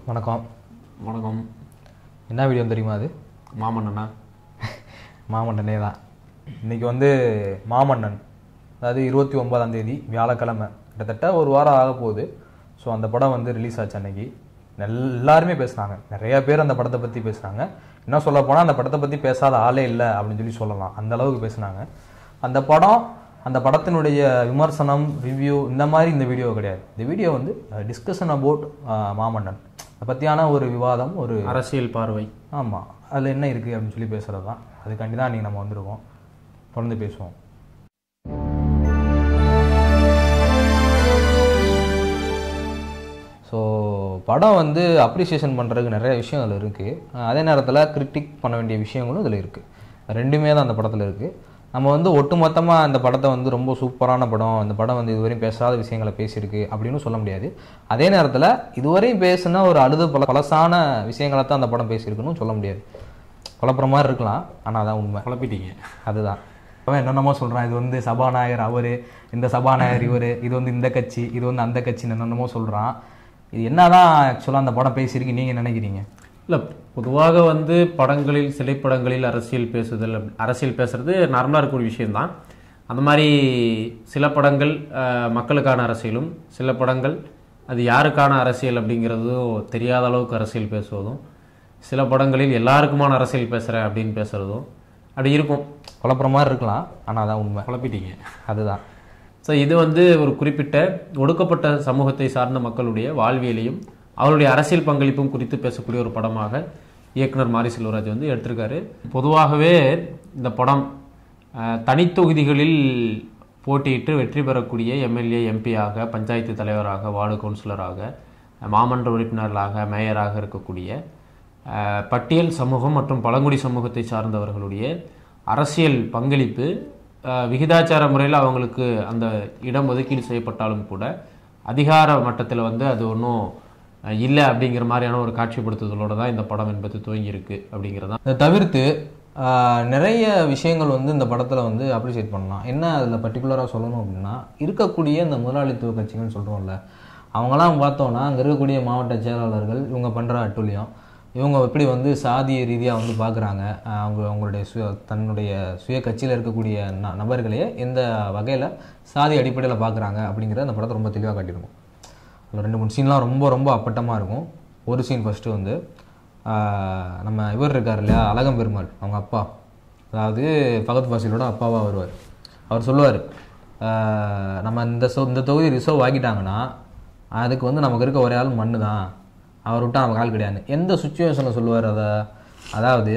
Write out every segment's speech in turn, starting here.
வணக்கம் வணக்கம் என்ன வீடியோ தெரியுமா அது மாமன்னனா மாமன்னனே தான் இன்னைக்கு வந்து மாமன்னன் அதாவது இருபத்தி ஒன்பதாம் தேதி வியாழக்கிழமை கிட்டத்தட்ட ஒரு வாரம் ஆக போகுது ஸோ அந்த படம் வந்து ரிலீஸ் ஆச்சு அன்னைக்கு நல்- எல்லாருமே பேசுனாங்க நிறைய பேர் அந்த படத்தை பற்றி பேசுனாங்க இன்னும் சொல்ல போனால் அந்த படத்தை பற்றி பேசாத ஆளே இல்லை அப்படின்னு சொல்லி சொல்லலாம் அந்த அளவுக்கு பேசுனாங்க அந்த படம் அந்த படத்தினுடைய விமர்சனம் ரிவ்யூ இந்த மாதிரி இந்த வீடியோ கிடையாது இந்த வீடியோ வந்து டிஸ்கஷன் அபவுட் மாமன்னன் அதை பற்றியான ஒரு விவாதம் ஒரு அரசியல் பார்வை ஆமாம் அதில் என்ன இருக்குது அப்படின்னு சொல்லி பேசுகிறது தான் அதுக்காண்டி தான் இன்றைக்கி நம்ம வந்திருக்கோம் தொடர்ந்து பேசுவோம் ஸோ படம் வந்து அப்ரிசியேஷன் பண்ணுறதுக்கு நிறைய விஷயம் அதில் இருக்குது அதே நேரத்தில் கிரிட்டிக் பண்ண வேண்டிய விஷயங்களும் இதில் இருக்குது ரெண்டுமே தான் அந்த படத்தில் இருக்குது நம்ம வந்து ஒட்டுமொத்தமாக அந்த படத்தை வந்து ரொம்ப சூப்பரான படம் அந்த படம் வந்து இதுவரையும் பேசாத விஷயங்களை பேசியிருக்கு அப்படின்னு சொல்ல முடியாது அதே நேரத்தில் இதுவரையும் பேசுனா ஒரு அழுது பல பழசான விஷயங்களை தான் அந்த படம் பேசியிருக்குன்னு சொல்ல முடியாது குழப்புற மாதிரி இருக்கலாம் ஆனால் அதான் உண்மை குழப்பிட்டீங்க அதுதான் அவன் என்னென்னமோ சொல்கிறான் இது வந்து சபாநாயகர் அவர் இந்த சபாநாயகர் இவர் இது வந்து இந்த கட்சி இது வந்து அந்த கட்சின்னு என்னென்னமோ சொல்கிறான் இது என்னதான் ஆக்சுவலாக அந்த படம் பேசியிருக்கு நீங்கள் நினைக்கிறீங்க இல்லை பொதுவாக வந்து படங்களில் சிலைப்படங்களில் அரசியல் பேசுதல் அப்படி- அரசியல் பேசுறது நார்மலாக இருக்கக்கூடிய விஷயம்தான் அந்த மாதிரி சில படங்கள் அஹ், மக்களுக்கான அரசியலும் சில படங்கள் அது யாருக்கான அரசியல் அப்படிங்கிறதும் தெரியாத அளவுக்கு அரசியல் பேசுவதும் சில படங்களில் எல்லாருக்குமான அரசியல் பேசுகிறேன் அப்படின்னு பேசுகிறதும் அப்படி இருக்கும் குழப்புற மாதிரி இருக்கலாம் ஆனால் அதான் உண்மை குழப்பிட்டீங்க அதுதான் ஸோ இது வந்து ஒரு குறிப்பிட்ட ஒடுக்கப்பட்ட சமூகத்தை சார்ந்த மக்களுடைய வாழ்வியலையும் அவருடைய அரசியல் பங்களிப்பும் குறித்து பேசக்கூடிய ஒரு படமாக இயக்குனர் மாரி செல்வராஜ் வந்து எடுத்திருக்காரு பொதுவாகவே இந்த படம் அஹ், தனித்தொகுதிகளில் போட்டியிட்டு வெற்றி பெறக்கூடிய எம்எல்ஏ எம்பியாக பஞ்சாயத்து தலைவராக வார்டு கவுன்சிலராக மாமன்ற உறுப்பினர்களாக மேயராக இருக்கக்கூடிய அஹ், பட்டியல் சமூகம் மற்றும் பழங்குடி சமூகத்தை சார்ந்தவர்களுடைய அரசியல் பங்களிப்பு அஹ், விகிதாச்சார முறையில் அவங்களுக்கு அந்த இடம் ஒதுக்கீடு செய்யப்பட்டாலும் கூட அதிகார மட்டத்தில் வந்து அது ஒன்றும் இல்லை அப்படிங்கிற மாதிரியான ஒரு காட்சிப்படுத்துதலோட தான் இந்த படம் என்பது துவங்கியிருக்கு அப்படிங்கிறது தான் இதை தவிர்த்து ஆஹ், நிறைய விஷயங்கள் வந்து இந்த படத்தில் வந்து அப்ரிஷியேட் பண்ணலாம் என்ன அதில் பர்டிகுலராக சொல்லணும் அப்படின்னா இருக்கக்கூடிய இந்த முதலாளித்துவ கட்சிகள்னு சொல்கிறோம்ல அவங்களாம் பார்த்தோன்னா அங்கே இருக்கக்கூடிய மாவட்ட செயலாளர்கள் இவங்க பண்ணுற அட்டூழியம் இவங்க எப்படி வந்து சாதிய ரீதியாக வந்து பார்க்குறாங்க அவங்க அவங்களுடைய சுய தன்னுடைய சுய கட்சியில் இருக்கக்கூடிய ந நபர்களையே எந்த வகையில் சாதி அடிப்படையில் பார்க்குறாங்க அப்படிங்கிறத அந்த படத்தை ரொம்ப தெளிவாக காட்டியிருக்கும் அதில் ரெண்டு மூணு சீன்லாம் ரொம்ப ரொம்ப அப்பட்டமாக இருக்கும் ஒரு சீன் ஃபஸ்ட்டு வந்து ஆஹ், நம்ம இவர் இருக்கார் இல்லையா அழகம் பெருமாள் அவங்க அப்பா அதாவது பகத் வாசிலோட அப்பாவாக வருவார் அவர் சொல்லுவார் நம்ம இந்த சொ இந்த தொகுதி ரிசர்வ் ஆக்கிட்டாங்கன்னா அதுக்கு வந்து நமக்கு இருக்க ஒரே ஆள் மண்ணு தான் அவர் விட்டா நமக்கு ஆள் கிடையாது எந்த சுச்சுவேஷனில் சொல்லுவார் அதை அதாவது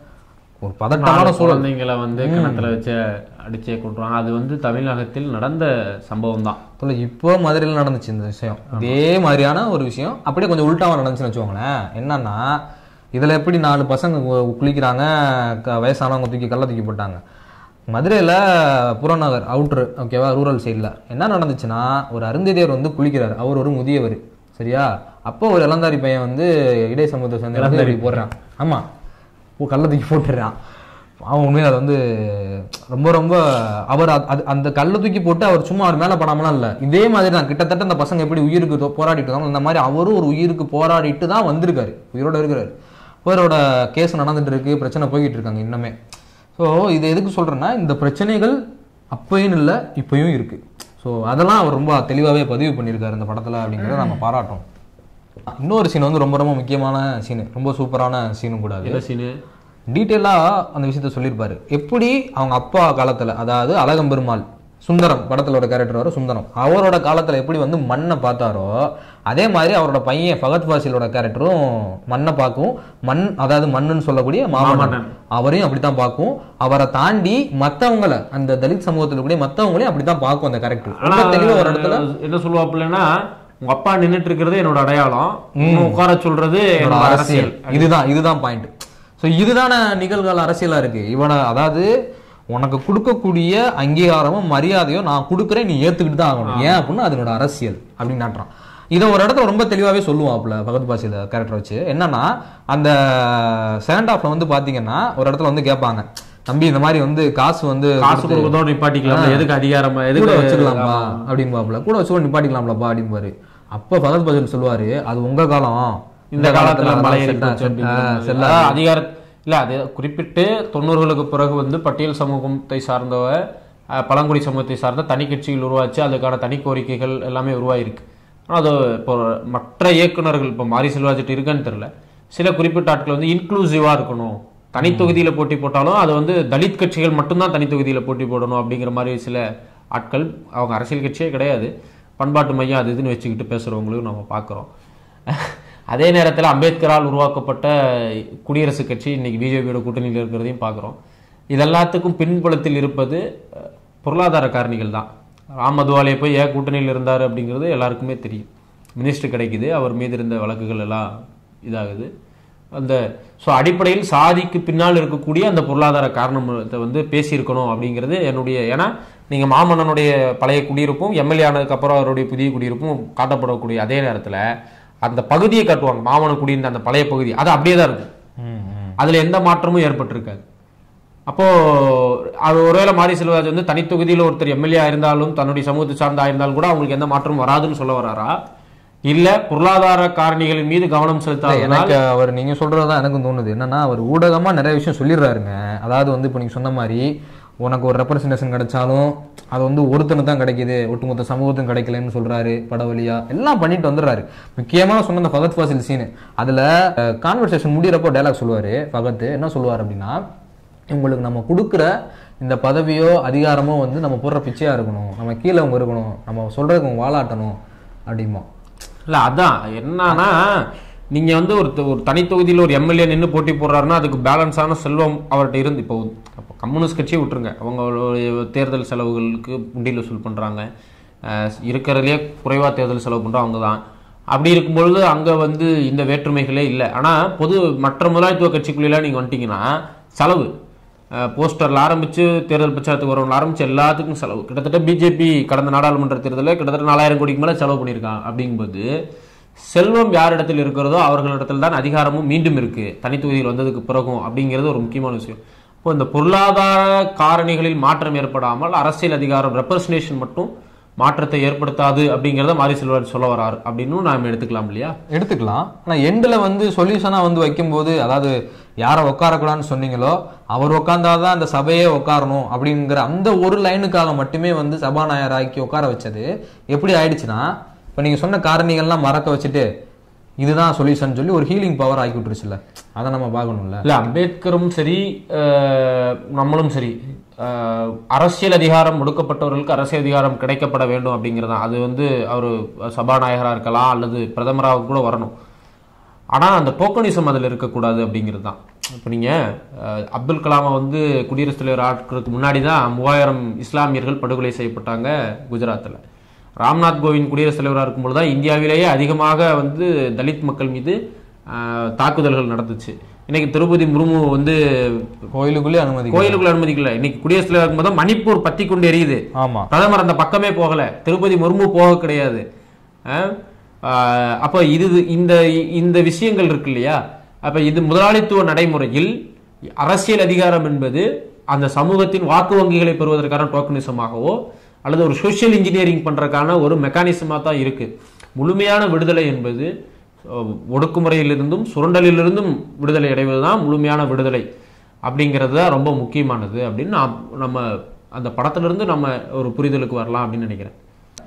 ஒரு பதட்டமான சூழல் குழந்தைங்களை வந்து கிணத்துல வச்சு அடிச்சே கொண்டுருவாங்க அது வந்து தமிழகத்தில் நடந்த சம்பவம் தான் சொல்ல இப்போ மதுரையில் நடந்துச்சு இந்த விஷயம் இதே மாதிரியான ஒரு விஷயம் அப்படியே கொஞ்சம் உள்டாவா நடந்துச்சுன்னு வச்சுக்கோங்களேன் என்னன்னா இதில் எப்படி நாலு பசங்க கு- குளிக்கிறாங்க க- வயசானவங்க தூக்கி கல்ல தூக்கி போட்டாங்க மதுரையில் புறநகர் அவுட்ரு ஓகேவா ரூரல் சைடில் என்ன நடந்துச்சுன்னா ஒரு அருந்ததியர் வந்து குளிக்கிறார் அவர் ஒரு முதியவர் சரியா அப்போ ஒரு இளந்தாரி பையன் வந்து இடை சமூகத்தை சேர்ந்த இளந்தாரி போடுறான் ஆமாம் ஓ கல்லை தூக்கி போட்டுடுறான் அவன் உண்மையில் அது வந்து ரொம்ப ரொம்ப அவர் அது- அது அந்த கல்லை தூக்கி போட்டு அவர் சும்மா அவர் மேலே படாமலாம் இல்லை இதே மாதிரி தான் கிட்டத்தட்ட அந்த பசங்க எப்படி உயிருக்கு தோ- போராடிட்டு இருக்காங்க அந்த மாதிரி அவரும் ஒரு உயிருக்கு போராடிட்டு தான் வந்திருக்காரு உயிரோட இருக்கிறாரு அவரோட கேஸ் நடந்துட்டு இருக்கு பிரச்சனை போய்கிட்டு இருக்காங்க இன்னுமே ஸோ இது எதுக்கு சொல்றேன்னா இந்த பிரச்சனைகள் அப்பயும் இல்லை இப்பயும் இருக்கு ஸோ அதெல்லாம் அவர் ரொம்ப தெளிவாகவே பதிவு பண்ணியிருக்காரு இந்த படத்தில் அப்படிங்கிறத நம்ம பாராட்டோம் இன்னொரு சீன் வந்து ரொம்ப ரொம்ப முக்கியமான சீன் ரொம்ப சூப்பரான சீனும் கூட அது என்ன சீனு டீட்டெயிலாக அந்த விஷயத்த சொல்லியிருப்பாரு எப்படி அவங்க அப்பா காலத்தில் அதாவது அழகம்பெருமாள் சுந்தரம் படத்திலோட கேரக்டர் வர சுந்தரம் அவரோட காலத்தில் எப்படி வந்து மண்ணை பார்த்தாரோ அதே மாதிரி அவரோட பையன் ஃபகத் ஃபாசிலோட கேரக்டரும் மண்ணை பார்க்கும் மண் அதாவது மண்ணுன்னு சொல்லக்கூடிய மாமன்னன் அவரையும் அப்படித்தான் பார்க்கும் அவரை தாண்டி மற்றவங்களை அந்த தலித் சமூகத்தில் கூடிய மற்றவங்களையும் அப்படித்தான் பார்க்கும் அந்த கேரக்டர் ரொம்ப தெளிவாக ஒரு இடத்துல என்ன சொல்லுவாப்புலன்னா உங்க அப்பா நின்னுட்டு இருக்கிறது என்னோட அடையாளம் உன்னை உட்கார சொல்றது என்னோட அரசியல் இதுதான் இதுதான் பாயிண்ட் ஸோ இதுதான நிகழ்கால அரசியலா இருக்கு இவனை அதாவது உனக்கு கொடுக்கக்கூடிய அங்கீகாரமும் மரியாதையும் நான் கொடுக்குறேன் நீ ஏத்துக்கிட்டு தான் ஆகணும் ஏன் அப்படின்னா அதனோட அரசியல் அப்படின்னு நாட்டுறான் இதை ஒரு இடத்துல ரொம்ப தெளிவாகவே சொல்லுவாப்ல பகத் பாசில கேரக்டர் வச்சு என்னன்னா அந்த செகண்ட் ஹாஃப்ல வந்து பாத்தீங்கன்னா ஒரு இடத்துல வந்து கேட்பாங்க தம்பி இந்த மாதிரி வந்து காசு வந்து காசு கொடுக்கறதோட நிப்பாட்டிக்கலாம் எதுக்கு அதிகாரம் கூட எதுக்கு வச்சுக்கலாம்ப்பா அப்படின்பாப்புல கூட வச்சுக்கோ நிப்பாட்டிக்கலாம்லப்பா அப்படின்பாரு அப்ப பகத் பஜல் சொல்லுவாரு அது உங்க காலம் இந்த காலத்துல அதெல்லாம் மலையேறி செல்லா- போச்சு அப்படிங்கிற ஆ, மாதிரி. செல்லாது. அதாவது அதிகார இல்ல அது குறிப்பிட்டு தொண்ணூறுகளுக்கு பிறகு வந்து பட்டியல் சமூகத்தை சார்ந்தவ அஹ், பழங்குடி சமூகத்தை சார்ந்த தனி கட்சிகள் உருவாச்சு அதுக்கான தனி கோரிக்கைகள் எல்லாமே உருவாயிருக்கு ஆனா அது இப்போ மற்ற இயக்குனர்கள் இப்போ மாரி செல்வாஜிட்டு இருக்கான்னு தெரியல சில குறிப்பிட்ட ஆட்கள் வந்து இன்க்ளூசிவா இருக்கணும் தனி தொகுதியில போட்டி போட்டாலும் அது வந்து தலித் கட்சிகள் மட்டும்தான் தனி தொகுதியில போட்டி போடணும் அப்படிங்கிற மாதிரி சில ஆட்கள் அவங்க அரசியல் கட்சியே கிடையாது பண்பாட்டு மையம் அது இதுன்னு வச்சுக்கிட்டு பேசுறவங்களையும் நம்ம பார்க்குறோம் அதே நேரத்தில் அம்பேத்கரால் உருவாக்கப்பட்ட குடியரசுக் கட்சி இன்னைக்கு பிஜேபியோட கூட்டணியில் இருக்கிறதையும் பார்க்குறோம் இதெல்லாத்துக்கும் பின்புலத்தில் இருப்பது அஹ், பொருளாதார காரணிகள் தான் ராம் மதுவாலே போய் ஏன் கூட்டணியில் இருந்தார் அப்படிங்கிறது எல்லாருக்குமே தெரியும் மினிஸ்டர் கிடைக்குது அவர் மீது இருந்த வழக்குகள் எல்லாம் இதாகுது அந்த ஸோ அடிப்படையில் சாதிக்கு பின்னால் இருக்கக்கூடிய அந்த பொருளாதார காரணத்தை வந்து பேசியிருக்கணும் அப்படிங்கிறது என்னுடைய ஏன்னா நீங்கள் மாமன்னனுடைய பழைய குடியிருப்பும் எம்எல்ஏ ஆனதுக்கு அப்புறம் அவருடைய புதிய குடியிருப்பும் காட்டப்படக்கூடிய அதே நேரத்தில் அந்த பகுதியை காட்டுவாங்க மாமன்னன் குடியிருந்த அந்த பழைய பகுதி அது அப்படியே தான் இருக்கும் ம், ம். அதுல எந்த மாற்றமும் ஏற்பட்டிருக்காது அப்போ அது ஒருவேளை மாரி செல்வராஜ் வந்து தனித்தொகுதியில் ஒருத்தர் எம்எல்ஏ இருந்தாலும் தன்னுடைய சமூகத்தை சார்ந்த ஆயிருந்தாலும் கூட அவங்களுக்கு எந்த மாற்றமும் வராதுன்னு சொல்ல வராரா இல்ல பொருளாதார காரணிகளின் மீது கவனம் செலுத்தாததால் எனக்கு அவர் நீங்க சொல்றதுதான் எனக்கும் தோணுது என்னன்னா அவர் ஊடகமா நிறைய விஷயம் சொல்லிடுறாருங்க அதாவது வந்து இப்போ நீங்க சொன்ன மாதிரி உனக்கு ஒரு ரெப்ரசன்டேஷன் கிடைச்சாலும் அது வந்து ஒருத்தனுக்கு தான் கிடைக்குது ஒட்டுமொத்த சமூகத்துக்கும் கிடைக்கலன்னு சொல்றாரு பட வழியா எல்லாம் பண்ணிட்டு வந்துடுறாரு முக்கியமா சொன்ன அந்த ஃபகத் ஃபாசில் சீனு அதுல கான்வர்சேஷன் முடியறப்போ டைலாக் சொல்லுவாரு ஃபகத் என்ன சொல்லுவார் அப்படின்னா உங்களுக்கு நம்ம கொடுக்குற இந்த பதவியோ அதிகாரமோ வந்து நம்ம போடுற பிச்சையா இருக்கணும் நம்ம கீழே அவங்க இருக்கணும் நம்ம சொல்றதுக்கு அவங்க வாலாட்டணும் அப்படிமா இல்ல அதான் என்னன்னா நீங்க வந்து ஒரு தொ- ஒரு தனி தொகுதியில் ஒரு எம்எல்ஏ நின்று போட்டி போடுறாருன்னா அதுக்கு பேலன்ஸான செல்வம் அவர்கிட்ட இருந்து இப்போ அப்போ கம்யூனிஸ்ட் கட்சியை விட்டுருங்க அவங்களுடைய தேர்தல் செலவுகளுக்கு உண்டியில் வசூல் பண்றாங்க அஹ் இருக்கிறதுலே குறைவா தேர்தல் செலவு பண்றோம் அவங்க தான் அப்படி இருக்கும்பொழுது அங்க வந்து இந்த வேற்றுமைகளே இல்லை ஆனா பொது மற்ற முதலாளித்துவ கட்சிக்குள்ளெல்லாம் நீங்க வந்துட்டீங்கன்னா செலவு அஹ் போஸ்டர்ல ஆரம்பிச்சு தேர்தல் பிரச்சாரத்துக்கு வரவங்க ஆரம்பிச்சு எல்லாத்துக்கும் செலவு கிட்டத்தட்ட பிஜேபி கடந்த நாடாளுமன்ற தேர்தலில் கிட்டத்தட்ட நாலாயிரம் கோடிக்கு மேல செலவு பண்ணியிருக்காங்க அப்படிங்கும்போது செல்வம் யாரிடத்தில் இருக்கிறதோ அவர்களிடத்தில் தான் அதிகாரமும் மீண்டும் இருக்கு தனித்தொகுதியில் வந்ததுக்கு பிறகும் அப்படிங்கிறது ஒரு முக்கியமான விஷயம் இப்போ இந்த பொருளாதார காரணிகளில் மாற்றம் ஏற்படாமல் அரசியல் அதிகாரம் ரெப்ரசன்டேஷன் மட்டும் மாற்றத்தை ஏற்படுத்தாது அப்படிங்கிறத மாரி செல்வர் சொல்ல வராரு அப்படின்னு நாம எடுத்துக்கலாம் இல்லையா எடுத்துக்கலாம் ஆனா எண்டில் வந்து சொல்யூஷனா வந்து வைக்கும்போது அதாவது யாரை உட்காரக்கூடாதுன்னு சொன்னீங்களோ அவர் உட்காந்தாதான் அந்த சபையே உட்காரணும் அப்படிங்கிற அந்த ஒரு லைனுக்காக மட்டுமே வந்து சபாநாயகர் ஆக்கி உட்கார வச்சது எப்படி ஆயிடுச்சுன்னா இப்போ நீங்க சொன்ன காரணிகள்லாம் மறக்க வச்சுட்டு இதுதான் சொல்யூஷன் சொல்லி ஒரு ஹீலிங் பவர் ஆக்கி விட்டுருச்சுல்ல அதை நம்ம பார்க்கணும்ல இல்ல அம்பேத்கரும் சரி அஹ், நம்மளும் சரி அஹ், அரசியல் அதிகாரம் ஒடுக்கப்பட்டவர்களுக்கு அரசியல் அதிகாரம் கிடைக்கப்பட வேண்டும் அப்படிங்கிறதான் அது வந்து அவர் சபாநாயகரா இருக்கலாம் அல்லது பிரதமராக கூட வரணும் ஆனா அந்த டோக்கனிசம் அதுல இருக்கக்கூடாது அப்படிங்கிறது தான் இப்போ நீங்க அஹ், அப்துல் கலாமை வந்து குடியரசுத் தலைவர் ஆட்களுக்கு முன்னாடி தான் மூவாயிரம் இஸ்லாமியர்கள் படுகொலை செய்யப்பட்டாங்க குஜராத்தில் ராம்நாத் கோவிந்த் குடியரசுத் தலைவராக இருக்கும்போது தான் இந்தியாவிலேயே அதிகமாக வந்து தலித் மக்கள் மீது அஹ், தாக்குதல்கள் நடந்துச்சு இன்னைக்கு திருப்பதி முர்மு வந்து கோயிலுக்குள்ளே அனுமதி கோயிலுக்குள்ள அனுமதிக்கல இன்னைக்கு குடியரசுத் தலைவர் இருக்கும்போது தான் மணிப்பூர் பத்தி கொண்டு எரியுது ஆமா பிரதமர் அந்த பக்கமே போகல திருப்பதி முர்மு போக கிடையாது அஹ், ஆஹ், அப்ப இது இந்த இந்த விஷயங்கள் இருக்கு இல்லையா அப்ப இது முதலாளித்துவ நடைமுறையில் அரசியல் அதிகாரம் என்பது அந்த சமூகத்தின் வாக்கு வங்கிகளை பெறுவதற்கான டோக்கனிசமாகவோ அல்லது ஒரு சோஷியல் இன்ஜினியரிங் பண்றதுக்கான ஒரு மெக்கானிசமா தான் இருக்கு முழுமையான விடுதலை என்பது அஹ், ஒடுக்குமுறையிலிருந்தும் சுரண்டலிலிருந்தும் விடுதலை அடைவதுதான் முழுமையான விடுதலை அப்படிங்கிறது தான் ரொம்ப முக்கியமானது அப்படின்னு நான் நம்ம அந்த படத்திலிருந்து நம்ம ஒரு புரிதலுக்கு வரலாம் அப்படின்னு நினைக்கிறேன்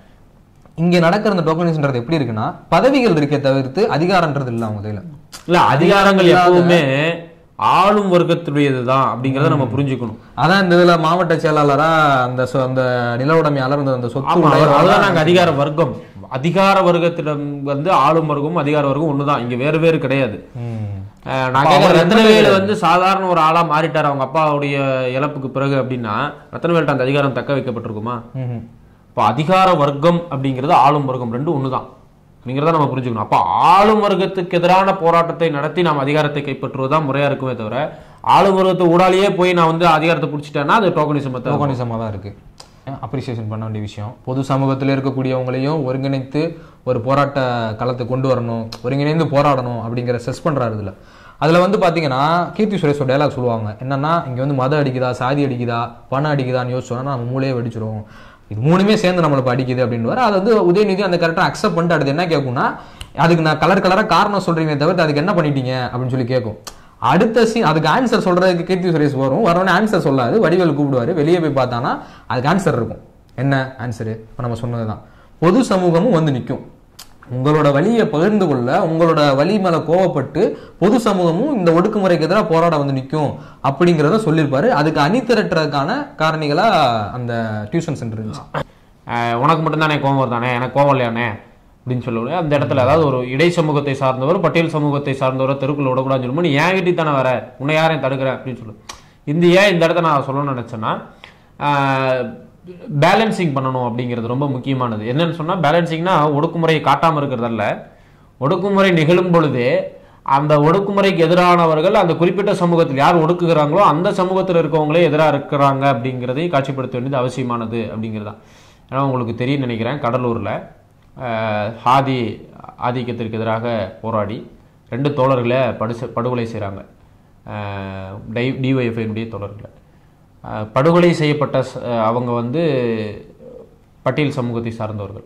இங்க நடக்கிற இந்த டோக்கனிஸ்ன்றது எப்படி இருக்குன்னா பதவிகள் இருக்கே தவிர்த்து அதிகாரம்ன்றது இல்ல அவங்க கையில இல்ல அதிகாரங்கள் எப்பவுமே ஆளும் வர்க்கத்துடையதுதான் அப்படிங்கறத நம்ம புரிஞ்சுக்கணும் அதான் இந்த இதுல மாவட்ட செயலாளரா அந்த சொ- அந்த நில உடைமையாளர் இந்த- அந்த சொத்து ஆமா உடையவர் அதுதான் நாங்க அதிகார வர்க்கம் அதிகார வர்க்கத்திடம் வந்து ஆளும் வர்க்கம் அதிகார வர்க்கம் ஒண்ணுதான் இங்க வேறு வேறு கிடையாது ம். அஹ் நான் கேட்கிற ரத்னவேலு வந்து சாதாரண ஒரு ஆளா மாறிட்டார் அவங்க அப்பாவுடைய இழப்புக்கு பிறகு அப்படின்னா ரத்னவேல்ட்ட அந்த அதிகாரம் தக்க வைக்கப்பட்டிருக்குமா ம்ஹும். இப்போ அதிகார வர்க்கம் அப்படிங்கிறது ஆளும் வர்க்கம் ரெண்டும் ஒண்ணுதான் அப்படிங்கிறத நம்ம புரிஞ்சுக்கணும் அப்போ ஆளும் வர்க்கத்துக்கு எதிரான போராட்டத்தை நடத்தி நாம் அதிகாரத்தை கைப்பற்றுவதுதான் முறையா இருக்குமே தவிர ஆளும் வர்க்கத்தை ஊடாலேயே போய் நான் வந்து அதிகாரத்தை பிடிச்சிட்டேன்னா அது டோக்கனிசம் டோக்கனிசமா தான் இருக்கு அப்ரிசியேஷன் பண்ண வேண்டிய விஷயம் பொது சமூகத்தில் இருக்கக்கூடியவங்களையும் ஒருங்கிணைத்து ஒரு போராட்ட களத்தை கொண்டு வரணும் ஒருங்கிணைந்து போராடணும் அப்படிங்கிற செஸ் பண்றாரு இதுல அதுல வந்து பாத்தீங்கன்னா கீர்த்தி சுரேஷ் ஒரு டைலாக் சொல்லுவாங்க என்னன்னா இங்க வந்து மதம் அடிக்குதா சாதி அடிக்குதா பணம் அடிக்குதான்னு யோசிச்சோம்னா நம்ம மூளையே வெடிச்சிரும் இது மூணுமே சேர்ந்து நம்மளை இப்போ அடிக்குது அப்படின்னு அதை வந்து உதயநிதி அந்த கரெக்டாக அக்செப்ட் பண்ணிட்டு அடுத்து என்ன கேட்கும்னா அதுக்கு நான் கலர் கலரா காரணம் சொல்றீங்க தவிர்த்து அதுக்கு என்ன பண்ணிட்டீங்க அப்படின்னு சொல்லி கேட்கும் அடுத்த சீன் அதுக்கு ஆன்சர் சொல்றதுக்கு கீர்த்தி சுரேஷ் வரும் வரவனே ஆன்சர் சொல்லாது வடிவேல் கூப்பிடுவாரு வெளியே போய் பார்த்தானா அதுக்கு ஆன்சர் இருக்கும் என்ன ஆன்சரு இப்போ நம்ம சொன்னதுதான் பொது சமூகமும் வந்து நிற்கும் உங்களோட வலியை பகிர்ந்து கொள்ள உங்களோட வலி மேல கோவப்பட்டு பொது சமூகமும் இந்த ஒடுக்குமுறைக்கு எதிராக போராட வந்து நிற்கும் அப்படிங்கிறத சொல்லியிருப்பாரு அதுக்கு அணி திரட்டுறதுக்கான காரணிகளா அந்த டியூஷன் சென்டர் இருந்துச்சு ஆஹ் உனக்கு மட்டும்தானே கோவம் வருதானே எனக்கு கோவம் இல்லையானே அப்படின்னு சொல்லுவாரு அந்த இடத்துல அதாவது ஒரு இடை சமூகத்தை சார்ந்தவர் பட்டியல் சமூகத்தை சார்ந்தவர் தெருக்குள்ள விடக்கூடாதுன்னு சொல்லும்போது நீ ஏன் வீட்டுக்கு தானே வர உன்னை யாரையும் தடுக்கிறேன் அப்படின்னு சொல்லு இந்த ஏன் இந்த இடத்த நான் சொல்லணும்னு நினைச்சேன்னா பேலன்சிங் பண்ணணும் அப்படிங்கிறது ரொம்ப முக்கியமானது என்னன்னு சொன்னா பேலன்சிங்னா ஒடுக்குமுறையை காட்டாம இருக்கிறதல்ல ஒடுக்குமுறை நிகழும் பொழுதே அந்த ஒடுக்குமுறைக்கு எதிரானவர்கள் அந்த குறிப்பிட்ட சமூகத்தில் யார் ஒடுக்குகிறாங்களோ அந்த சமூகத்தில் இருக்கவங்களே எதிராக இருக்கிறாங்க அப்படிங்கிறதை காட்சிப்படுத்த வேண்டியது அவசியமானது அப்படிங்கிறது தான் ஏன்னா உங்களுக்கு தெரியும் நினைக்கிறேன் கடலூரில் ஹாதி ஆதிக்கத்திற்கு எதிராக போராடி ரெண்டு தோழர்களை படு படுகொலை செய்கிறாங்க டை டிஒய்எஃப்ஐனுடைய தோழர்களை அஹ், படுகொலை செய்யப்பட்ட ச- அவங்க வந்து பட்டியல் சமூகத்தை சார்ந்தவர்கள்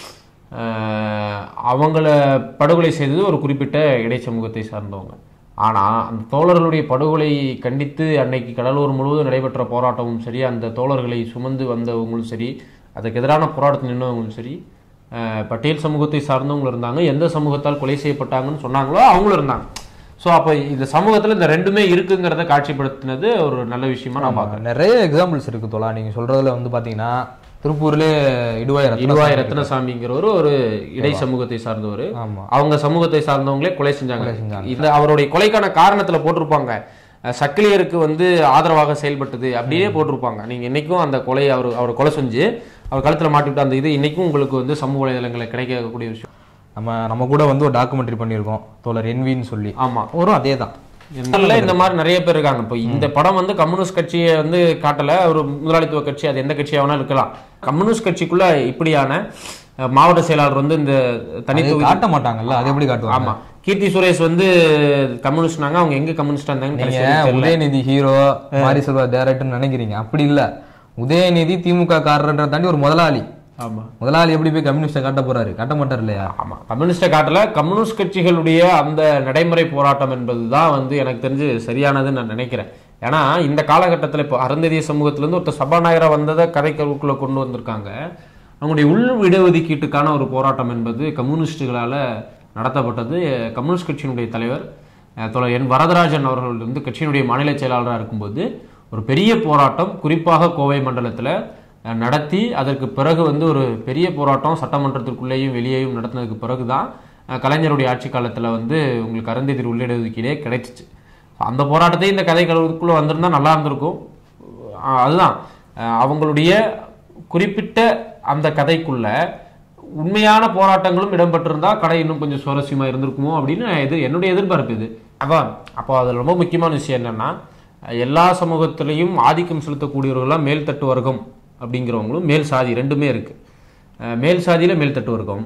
அஹ், அவங்கள படுகொலை செய்தது ஒரு குறிப்பிட்ட இடை சமூகத்தை சார்ந்தவங்க ஆனால் அந்த தோழர்களுடைய படுகொலை கண்டித்து அன்னைக்கு கடலூர் முழுவதும் நடைபெற்ற போராட்டமும் சரி அந்த தோழர்களை சுமந்து வந்தவங்களும் சரி அதுக்கு எதிரான போராட்டத்தில் நின்றவங்களும் சரி அஹ், பட்டியல் சமூகத்தை சார்ந்தவங்களும் இருந்தாங்க எந்த சமூகத்தால் கொலை செய்யப்பட்டாங்கன்னு சொன்னாங்களோ அவங்களும் இருந்தாங்க ஸோ அப்போ இந்த சமூகத்தில் இந்த ரெண்டுமே இருக்குங்கிறத காட்சிப்படுத்தினது ஒரு நல்ல விஷயமா நான் பார்க்குறேன் நிறைய எக்ஸாம்பிள்ஸ் இருக்கு தோலா நீங்க சொல்றதுல வந்து பாத்தீங்கன்னா திருப்பூர்ல இடுவாய் ரத்ன இடுவாய் ரத்னசாமிங்கிறவர் ஒரு இடை சமூகத்தை சார்ந்தவர் ஆமா அவங்க சமூகத்தை சார்ந்தவங்களே கொலை செஞ்சாங்க இந்த அவருடைய கொலைக்கான காரணத்துல போட்டிருப்பாங்க அஹ், சக்கிலியருக்கு வந்து ஆதரவாக செயல்பட்டது அப்படியே போட்டிருப்பாங்க நீங்க இன்னைக்கும் அந்த கொலை அவர் அவர் கொலை செஞ்சு அவர் கழுத்துல மாட்டிவிட்டு அந்த இது இன்னைக்கும் உங்களுக்கு வந்து சமூக வலைதளங்களில் கிடைக்கக்கூடிய விஷயம் நம்ம நம்ம கூட வந்து ஒரு டாக்குமெண்ட்ரி பண்ணியிருக்கோம் தோழர் என்வின்னு சொல்லி ஆமா வரும் அதே தான் நல்ல இந்த மாதிரி நிறைய பேர் இருக்காங்க இப்போ இந்த படம் வந்து கம்யூனிஸ்ட் கட்சியை வந்து காட்டல ஒரு முதலாளித்துவ கட்சி அது எந்த கட்சியா வேணாலும் இருக்கலாம் கம்யூனிஸ்ட் கட்சிக்குள்ள இப்படியான அஹ், மாவட்ட செயலாளர் வந்து இந்த அது தனித்துவ காட்ட மாட்டாங்கல்ல அது எப்படி காட்டுவாங்க ஆமா கீர்த்தி சுரேஷ் வந்து கம்யூனிஸ்ட்னாங்க அவங்க எங்க கம்யூனிஸ்டா இருந்தாங்க நீங்க கடைசி வரைக்கும் தெரியல. உதயநிதி ஹீரோ மாரி செல்வா டேரக்டர்னு நினைக்கிறீங்க அப்படி இல்ல உதயநிதி திமுக காரர்ன்ற தாண்டி ஒரு முதலாளி ஆமா முதலாளி எப்படி போய் கம்யூனிஸ்ட காட்ட போறாரு காட்ட மாட்டார் இல்லையா ஆமா கம்யூனிஸ்ட காட்டல கம்யூனிஸ்ட் கட்சிகளுடைய அந்த நடைமுறை போராட்டம் என்பதுதான் வந்து எனக்கு தெரிஞ்சு சரியானதுன்னு நான் நினைக்கிறேன் ஏன்னா இந்த காலகட்டத்தில் இப்போ அருந்ததிய சமூகத்திலேருந்து ஒருத்தர் சபாநாயகரா வந்ததை கதைக்கருக்குள்ள கொண்டு வந்திருக்காங்க அவங்களுடைய உள் இடஒதுக்கீட்டுக்கான ஒரு போராட்டம் என்பது கம்யூனிஸ்டுகளால நடத்தப்பட்டது கம்யூனிஸ்ட் கட்சியினுடைய தலைவர் அஹ், தோழர் என் வரதராஜன் அவர்கள் வந்து கட்சியினுடைய மாநில செயலாளராக இருக்கும்போது ஒரு பெரிய போராட்டம் குறிப்பாக கோவை மண்டலத்தில் அஹ், நடத்தி அதற்கு பிறகு வந்து ஒரு பெரிய போராட்டம் சட்டமன்றத்திற்குள்ளேயும் வெளியேயும் நடத்தினதுக்கு பிறகு தான் கலைஞருடைய ஆட்சி காலத்தில் வந்து உங்களுக்கு அருந்ததிர் உள்ளிடஒதுக்கீடே கிடைச்சிச்சு அந்த போராட்டத்தை இந்த கதை கலவுக்குள்ளே வந்திருந்தா நல்லா இருந்திருக்கும் அஹ், அதுதான் அஹ், அவங்களுடைய குறிப்பிட்ட அந்த கதைக்குள்ள உண்மையான போராட்டங்களும் இடம்பெற்றிருந்தா கடை இன்னும் கொஞ்சம் சுவாரஸ்யமா இருந்திருக்குமோ அப்படின்னு இது என்னுடைய எதிர்பார்ப்பு இது அப்போ அப்போ அதில் ரொம்ப முக்கியமான விஷயம் என்னன்னா எல்லா சமூகத்திலையும் ஆதிக்கம் செலுத்தக்கூடியவர்களாம் மேல்தட்டு வர்க்கம் அப்படிங்கிறவங்களும் மேல் சாதி ரெண்டுமே இருக்கு அஹ் மேல் சாதியில மேல்தட்டு வர்க்கம்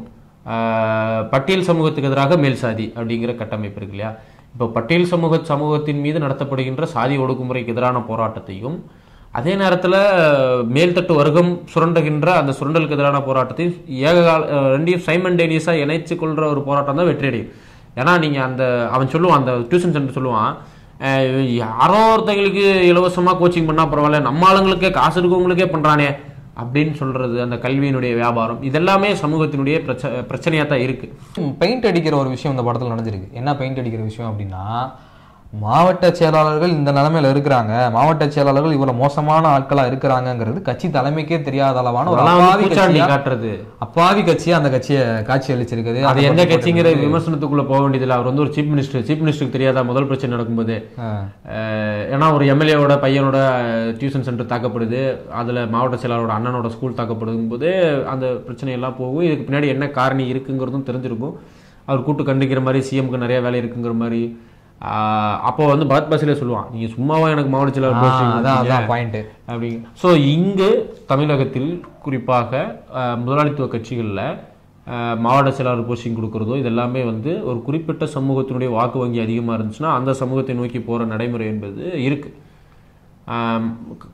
அஹ் பட்டியல் சமூகத்துக்கு எதிராக மேல் சாதி அப்படிங்கிற கட்டமைப்பு இருக்கு இல்லையா இப்போ பட்டியல் சமூக சமூகத்தின் மீது நடத்தப்படுகின்ற சாதி ஒடுக்குமுறைக்கு எதிரான போராட்டத்தையும் அதே நேரத்தில் மேல்தட்டு வர்க்கம் சுரண்டுகின்ற அந்த சுரண்டலுக்கு எதிரான போராட்டத்தையும் ஏக கால அஹ் ரெண்டையும் சைமண்டேனியஸாக இணைச்சு கொள்ற ஒரு போராட்டம் தான் வெற்றி அடையும் ஏன்னா நீங்கள் அந்த அவன் சொல்லுவான் அந்த டியூஷன் சென்டர் சொல்லுவான் அஹ் யாரோ ஒருத்தங்களுக்கு இலவசமாக கோச்சிங் பண்ணால் பரவாயில்ல நம்ம ஆளுங்களுக்கே காசு இருக்கவங்களுக்கே பண்ணுறானே அப்படின்னு சொல்றது அந்த கல்வியினுடைய வியாபாரம் இதெல்லாமே சமூகத்தினுடைய பிரச்ச பிரச்சனையாக தான் இருக்கு பெயிண்ட் அடிக்கிற ஒரு விஷயம் இந்த படத்துல நடந்திருக்கு என்ன பெயிண்ட் அடிக்கிற விஷயம் அப்படின்னா மாவட்ட செயலாளர்கள் இந்த நிலைமையில இருக்கிறாங்க மாவட்ட செயலாளர்கள் இவ்வளவு மோசமான ஆட்களா இருக்கிறாங்கங்கிறது கட்சி தலைமைக்கே தெரியாத அளவான ஒரு அதெல்லாம் வந்து அப்பாவி பூச்சாண்டி கட்சியா காட்டுறது அப்பாவி கட்சியா அந்த கட்சியை காட்சி அளிச்சிருக்குது அது எந்த கட்சிங்கிற விமர்சனத்துக்குள்ள போக வேண்டியதில்லை அவர் வந்து ஒரு சீஃப் மினிஸ்டர் சீஃப் மினிஸ்டருக்கு தெரியாதா முதல் பிரச்சனை நடக்கும்போது ஆ. அஹ், ஏன்னா ஒரு எம்எல்ஏவோட பையனோட டியூஷன் சென்டர் தாக்கப்படுது அதுல மாவட்ட செயலாளரோட அண்ணனோட ஸ்கூல் தாக்கப்படுதும் போது அந்த பிரச்சனை எல்லாம் போகும் இதுக்கு பின்னாடி என்ன காரணி இருக்குங்கிறதும் தெரிஞ்சிருக்கும் அவர் கூட்டு கண்டிக்கிற மாதிரி சிஎம்க்கு நிறைய வேலை இருக்குங்கிற மாதிரி ஆஹ், அப்போ வந்து பகத் பசிலே சொல்லுவான் நீங்க சும்மாவா எனக்கு மாவட்ட செயலாளர் ஆ, posting அதான் கொடுத்தீங்க?" அதான் பாயிண்ட் அப்படிங்க ஸோ இங்கு தமிழகத்தில் குறிப்பாக அஹ், முதலாளித்துவ கட்சிகளில் மாவட்ட செயலாளர் போஸ்டிங் கொடுக்கறதோ இது எல்லாமே வந்து ஒரு குறிப்பிட்ட சமூகத்தினுடைய வாக்கு வங்கி அதிகமாக இருந்துச்சுன்னா அந்த சமூகத்தை நோக்கி போகிற நடைமுறை என்பது இருக்கு ஆம்,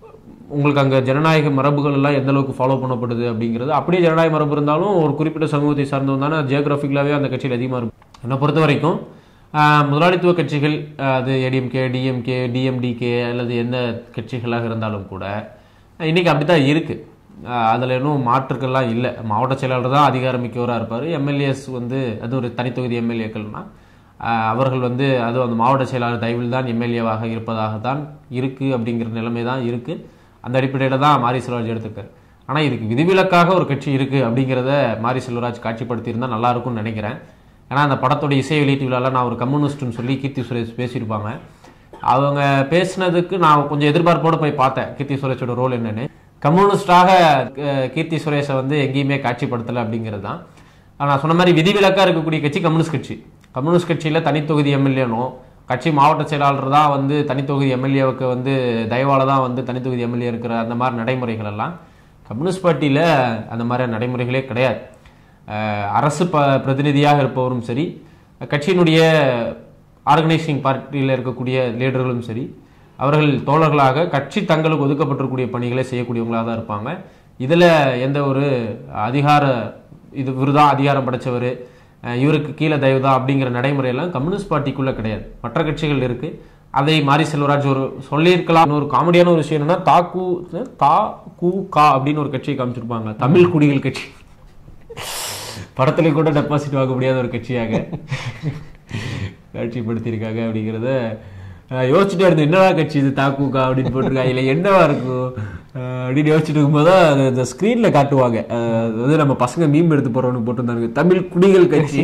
உங்களுக்கு அங்க ஜனநாயக மரபுகள் எல்லாம் எந்த அளவுக்கு ஃபாலோ பண்ணப்படுது அப்படிங்கிறது அப்படியே ஜனநாயக மரபு இருந்தாலும் ஒரு குறிப்பிட்ட சமூகத்தை சார்ந்தவங்க தானே ஜியோகிராஃபிக்கலாகவே அந்த கட்சியில் அதிகமாக இருக்கும் என்னை பொறுத்த வரைக்கும் ஆஹ், முதலாளித்துவ கட்சிகள் ஆஹ், அது ஏடிஎம்கே டிஎம்கே டிஎம்டிகே அல்லது எந்த கட்சிகளாக இருந்தாலும் கூட ஆஹ், இன்னைக்கு அப்படித்தான் இருக்கு ஆஹ், அதுல இன்னும் மாற்றுக்கள்லாம் இல்லை மாவட்ட செயலாளர் தான் அதிகாரமிக்கவராக இருப்பார் எம்எல்ஏஸ் வந்து அது ஒரு தனித்தொகுதி எம்எல்ஏக்கள்னா ஆஹ் அவர்கள் வந்து அது அந்த மாவட்ட செயலாளர் தயவில் தான் எம்எல்ஏவாக இருப்பதாக தான் இருக்கு அப்படிங்கிற நிலைமை தான் இருக்கு அந்த அடிப்படையில் தான் மாரி செல்வராஜ் எடுத்திருக்காரு ஆனால் இதுக்கு விதிவிலக்காக ஒரு கட்சி இருக்கு அப்படிங்கிறத மாரி செல்வராஜ் காட்சிப்படுத்தியிருந்தா நல்லா இருக்கும்னு நினைக்கிறேன் ஏன்னா அந்த படத்தோட இசை வெளியீட்டு விழாவில் நான் ஒரு கம்யூனிஸ்ட்னு சொல்லி கீர்த்தி சுரேஷ் பேசியிருப்பாங்க அவங்க பேசினதுக்கு நான் கொஞ்சம் எதிர்பார்ப்போடு போய் பார்த்தேன் கீர்த்தி சுரேஷோட ரோல் என்னன்னு கம்யூனிஸ்டாக அஹ், கீர்த்தி சுரேஷை வந்து எங்கேயுமே காட்சிப்படுத்தலை அப்படிங்கிறது தான் நான் சொன்ன மாதிரி விதிவிலக்காக இருக்கக்கூடிய கட்சி கம்யூனிஸ்ட் கட்சி கம்யூனிஸ்ட் கட்சியில் தனித்தொகுதி எம்எல்ஏனும் கட்சி மாவட்ட செயலாளர் தான் வந்து தனித்தொகுதி எம்எல்ஏவுக்கு வந்து தயவால தான் வந்து தனித்தொகுதி எம்எல்ஏ இருக்கிற அந்த மாதிரி நடைமுறைகள் எல்லாம் கம்யூனிஸ்ட் பார்ட்டியில் அந்த மாதிரி நடைமுறைகளே கிடையாது அஹ், அரசு ப பிரதிநிதியாக இருப்பவரும் சரி கட்சியினுடைய ஆர்கனைசிங் பார்ட்டியில் இருக்கக்கூடிய லீடர்களும் சரி அவர்கள் தோழர்களாக கட்சி தங்களுக்கு ஒதுக்கப்பட்டிருக்கக்கூடிய பணிகளை செய்யக்கூடியவங்களாக தான் இருப்பாங்க இதில் எந்த ஒரு அதிகார இது இவருதான் அதிகாரம் படைச்சவர் இவருக்கு கீழே தயவு தான் அப்படிங்கிற நடைமுறையெல்லாம் கம்யூனிஸ்ட் பார்ட்டிக்குள்ள கிடையாது மற்ற கட்சிகள் இருக்கு அதை மாரி செல்வராஜ் ஒரு சொல்லியிருக்கலாம் இன்னொரு காமெடியான ஒரு விஷயம் என்னன்னா தாக்கு தா கு கா அப்படின்னு ஒரு கட்சியை காமிச்சிருப்பாங்க தமிழ் குடிகள் கட்சி படத்துல கூட டெபாசிட் வாங்க முடியாத ஒரு கட்சியாக காட்சிப்படுத்தியிருக்காங்க அப்படிங்கிறத அஹ், யோசிச்சுட்டே இருந்தேன் என்னடா கட்சி இது தாக்குக்கா அப்படின்னு போட்டிருக்காங்க இல்லை என்னவா இருக்கும் அஹ், அப்படின்னு யோசிச்சுட்டு இருக்கும்போது தான் அது அந்த ஸ்க்ரீன்ல காட்டுவாங்க அஹ், அதாவது நம்ம பசங்க மீம் எடுத்து போறோம்னு போட்டிருந்தாங்க தமிழ் குடிகள் கட்சி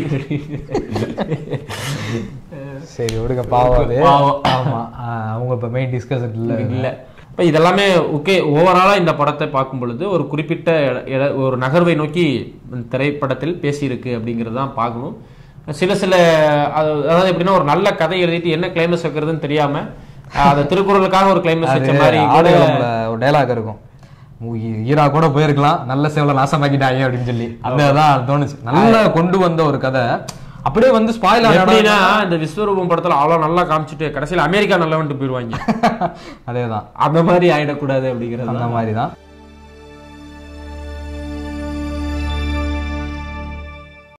சரி விடுங்க பாவம் அது பாவம். ஆமா ஆஹ் அவங்க இப்போ மெயின் டிஸ்கஷன் இல்லை இல்ல இப்ப இதெல்லாமே ஓகே ஓவராலா இந்த படத்தை பார்க்கும் பொழுது ஒரு குறிப்பிட்ட இட- இட- ஒரு நகர்வை நோக்கி இந்த திரைப்படத்தில் பேசியிருக்கு அப்படிங்கிறது தான் பார்க்கணும் சில சில அது- அதாவது எப்படின்னா ஒரு நல்ல கதை எழுதிட்டு என்ன கிளைமேக்ஸ் வைக்கிறதுன்னு தெரியாம அஹ், அந்த திருக்குறளுக்காக ஒரு கிளைமேக்ஸ் வச்ச மாதிரி கூட ஆடுகளம்ல ஒரு டைலாக் இருக்கும் ஊ- ஈ- ஈரா கூட போயிருக்கலாம் நல்ல சேவல நாசமாக்கிட்டாங்க அப்படின்னு சொல்லி அந்த தான் தோணுச்சு நல்லா கொண்டு வந்த ஒரு கதை அப்படியே வந்து ஸ்பாயில் எப்படின்னா இந்த விஸ்வரூபம் படத்துல அவ்வளவு நல்லா காமிச்சிட்டு கடைசியில் அமெரிக்கா நல்லவன்ட்டு போயிருவாங்க அதேதான் அந்த மாதிரி ஆயிடக்கூடாது அப்படிங்கிறது அந்த மாதிரி தான்